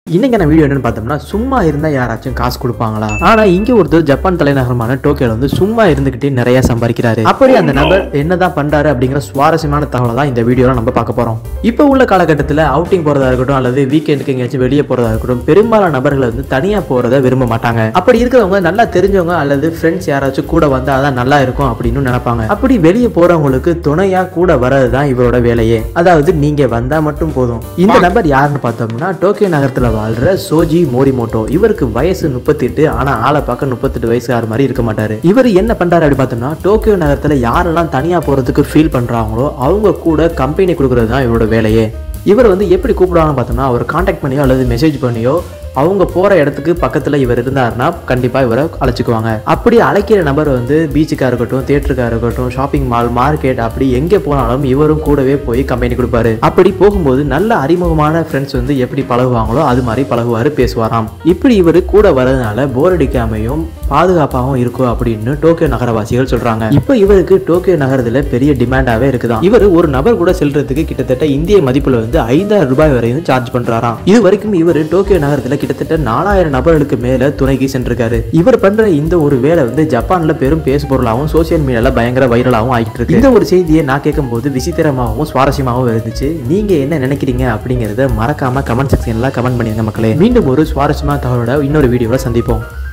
இன்னைக்கான வீடியோ என்னன்னு பார்த்தோம்னா சும்மா இருந்தா யாராச்சும் காசு கொடுப்பாங்களா ஆனா இங்க ஒருத்தர் ஜப்பான் தலைநகரமான டோக்கியோல வந்து சும்மா இருந்துகிட்டே நிறைய சம்பாதிக்கிறாரு அப்படி அந்த நபர் என்னதான் பண்றாரு அப்படிங்கிற சுவாரஸ்யமான தகவலை தான் இந்த வீடியோல நம்ம பார்க்க போறோம் இப்போ உள்ள காலகட்டத்தில் அவுட்டிங் போறதா இருக்கட்டும் அல்லது வீக்கெண்டுக்கு எங்கேயாச்சும் வெளியே போறதா இருக்கட்டும் பெரும்பாலான நபர்கள் வந்து தனியா போறத விரும்ப மாட்டாங்க அப்படி இருக்கிறவங்க நல்லா தெரிஞ்சவங்க அல்லது ஃப்ரெண்ட்ஸ் யாராச்சும் கூட வந்தா அதான் நல்லா இருக்கும் அப்படின்னு நினைப்பாங்க அப்படி வெளியே போறவங்களுக்கு துணையா கூட வர்றது தான் இவரோட வேலையே அதாவது நீங்க வந்தா மட்டும் போதும் இந்த நபர் யாருன்னு பார்த்தோம்னா டோக்கியோ நகரத்துல வாழ்ற சோஜி மோரிமோட்டோ இவருக்கு வயசு முப்பத்தெட்டு ஆனா ஆளை பார்க்க முப்பத்தெட்டு வயசுக்கார மாதிரி இருக்க மாட்டாரு இவர் என்ன பண்றாரு அப்படி பார்த்தோம்னா டோக்கியோ நகரத்துல யாரெல்லாம் தனியா போறதுக்கு ஃபீல் பண்றாங்களோ அவங்க கூட கம்பெனி கொடுக்கறது தான் இவரோட வேலையே இவர் வந்து எப்படி கூப்பிடுவாங்கன்னு பார்த்தோம்னா அவர் காண்டாக்ட் பண்ணியோ அல்லது மெசேஜ் பண்ணியோ அவங்க போற இடத்துக்கு பக்கத்துல இவர் இருந்தாருன்னா கண்டிப்பா இவரை அழைச்சிக்குவாங்க அப்படி அழைக்கிற நபர் வந்து பீச்சுக்கா இருக்கட்டும் தியேட்டருக்கா இருக்கட்டும் ஷாப்பிங் மால் மார்க்கெட் அப்படி எங்க போனாலும் இவரும் கூடவே போய் கம்பெனி கொடுப்பாரு அப்படி போகும்போது நல்ல அறிமுகமான ஃப்ரெண்ட்ஸ் வந்து எப்படி பழகுவாங்களோ அது மாதிரி பழகுவாரு பேசுவாராம் இப்படி இவர் கூட வரதுனால போர் அடிக்காமையும் பாதுகாப்பாகவும் இருக்கும் அப்படின்னு டோக்கியோ நகரவாசிகள் சொல்றாங்க இப்போ இவருக்கு டோக்கியோ நகரத்துல பெரிய டிமாண்டாவே இருக்குதான் இவர் ஒரு நபர் கூட செல்றதுக்கு கிட்டத்தட்ட இந்திய மதிப்புல வந்து ஐந்தாயிரம் ரூபாய் வரையும் சார்ஜ் பண்றாராம் இது வரைக்கும் இவர் டோக்கியோ நகரத்துல கிட்டத்தட்ட நாலாயிரம் நபர்களுக்கு மேல துணைக்கு சென்றிருக்காரு இவர் பண்ற இந்த ஒரு வேலை வந்து ஜப்பான்ல பெரும் பேசு பொருளாகவும் சோசியல் மீடியால பயங்கர வைரலாகவும் ஆகிட்டு இருக்கு இந்த ஒரு செய்தியை நான் கேட்கும் போது விசித்திரமாகவும் சுவாரஸ்யமாகவும் இருந்துச்சு நீங்க என்ன நினைக்கிறீங்க அப்படிங்கறத மறக்காம கமெண்ட் செக்ஷன்ல கமெண்ட் பண்ணிருங்க மக்களே மீண்டும் ஒரு சுவாரஸ்யமான தகவலோட இன்னொரு வீடியோல சந்திப்போம்